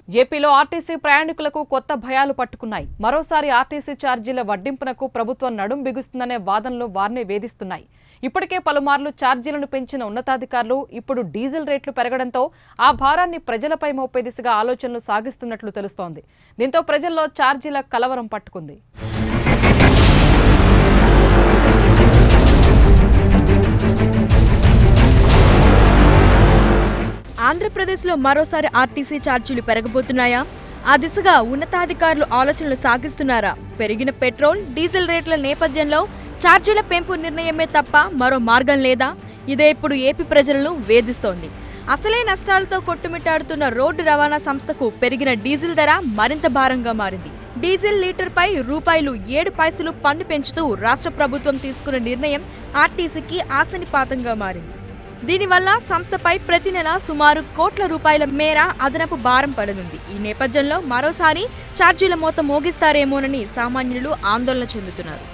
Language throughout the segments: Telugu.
ఏపీలో ఆర్టీసీ ప్రయాణికులకు కొత్త భయాలు పట్టుకున్నాయి మరోసారి ఆర్టీసీ ఛార్జీల వడ్డింపునకు ప్రభుత్వం నడుం బిగుస్తుందనే వాదనలు వారిని వేధిస్తున్నాయి ఇప్పటికే పలుమార్లు ఛార్జీలను పెంచిన ఉన్నతాధికారులు ఇప్పుడు డీజిల్ రేట్లు పెరగడంతో ఆ భారాన్ని ప్రజలపై మోపే దిశగా ఆలోచనలు సాగిస్తున్నట్లు తెలుస్తోంది దీంతో ప్రజల్లో ఛార్జీల కలవరం పట్టుకుంది ఆంధ్రప్రదేశ్లో మరోసారి ఆర్టీసీ ఛార్జీలు పెరగబోతున్నాయా ఆ దిశగా ఉన్నతాధికారులు ఆలోచనలు సాగిస్తున్నారా పెరిగిన పెట్రోల్ డీజిల్ రేట్ల నేపథ్యంలో ఛార్జీల పెంపు నిర్ణయమే తప్ప మరో మార్గం లేదా ఇదే ఇప్పుడు ఏపీ ప్రజలను వేధిస్తోంది అసలే నష్టాలతో కొట్టుమిట్టాడుతున్న రోడ్డు రవాణా సంస్థకు పెరిగిన డీజిల్ ధర మరింత భారంగా మారింది డీజిల్ లీటర్పై రూపాయలు ఏడు పైసలు పన్ను పెంచుతూ రాష్ట్ర ప్రభుత్వం తీసుకున్న నిర్ణయం ఆర్టీసీకి ఆశనిపాతంగా మారింది దీనివల్ల సంస్థపై ప్రతి నెల సుమారు కోట్ల రూపాయల మేర అదనపు భారం పడనుంది ఈ నేపథ్యంలో మరోసారి ఛార్జీల మోత మోగిస్తారేమోనని సామాన్యులు ఆందోళన చెందుతున్నారు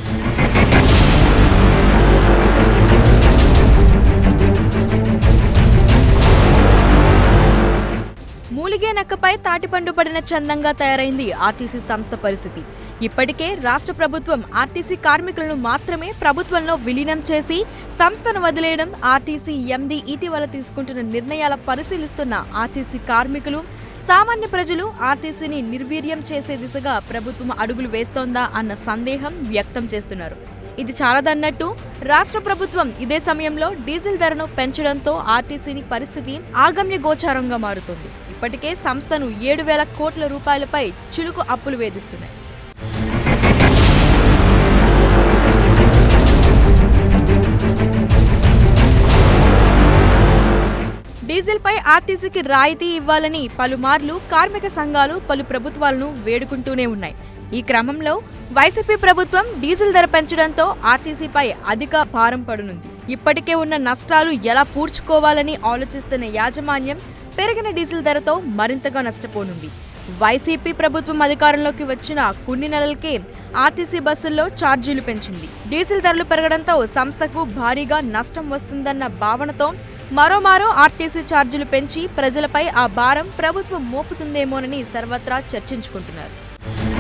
మూలిగే నక్కపై తాటిపండు పడిన చందంగా తయారైంది ఆర్టీసీ సంస్థ పరిస్థితి ఇప్పటికే రాష్ట్ర ప్రభుత్వం ఆర్టీసీ కార్మికులను మాత్రమే ప్రభుత్వంలో విలీనం చేసి సంస్థను వదిలేయడం ఆర్టీసీ ఎండీ ఇటీవల తీసుకుంటున్న నిర్ణయాల పరిశీలిస్తున్న ఆర్టీసీ కార్మికులు సామాన్య ప్రజలు ఆర్టీసీని నిర్వీర్యం చేసే దిశగా ప్రభుత్వం అడుగులు వేస్తోందా అన్న సందేహం వ్యక్తం చేస్తున్నారు ఇది చాలదన్నట్టు రాష్ట్ర ప్రభుత్వం ఇదే సమయంలో డీజిల్ ధరను పెంచడంతో ఆర్టీసీని పరిస్థితి ఆగమ్య గోచారంగా మారుతుంది ఇప్పటికే సంస్థను ఏడు వేల కోట్ల రూపాయలపై చిలుకు అప్పులు వేధిస్తున్నాయి డీజిల్ పై ఆర్టీసీకి రాయితీ ఇవ్వాలని పలుమార్లు కార్మిక సంఘాలు పలు ప్రభుత్వాలను వేడుకుంటూనే ఉన్నాయి ఈ క్రమంలో వైసీపీ ప్రభుత్వం డీజిల్ ధర పెంచడంతో ఆర్టీసీపై అధిక భారం పడనుంది ఇప్పటికే ఉన్న నష్టాలు ఎలా పూడ్చుకోవాలని ఆలోచిస్తున్న యాజమాన్యం పెరిగిన డీజిల్ ధరతో మరింతగా నష్టపోనుంది వైసీపీ ప్రభుత్వం అధికారంలోకి వచ్చిన కొన్ని నెలలకే ఆర్టీసీ బస్సుల్లో ఛార్జీలు పెంచింది డీజిల్ ధరలు పెరగడంతో సంస్థకు భారీగా నష్టం వస్తుందన్న భావనతో మరోమారో ఆర్టీసీ ఛార్జీలు పెంచి ప్రజలపై ఆ భారం ప్రభుత్వం మోపుతుందేమోనని సర్వత్రా చర్చించుకుంటున్నారు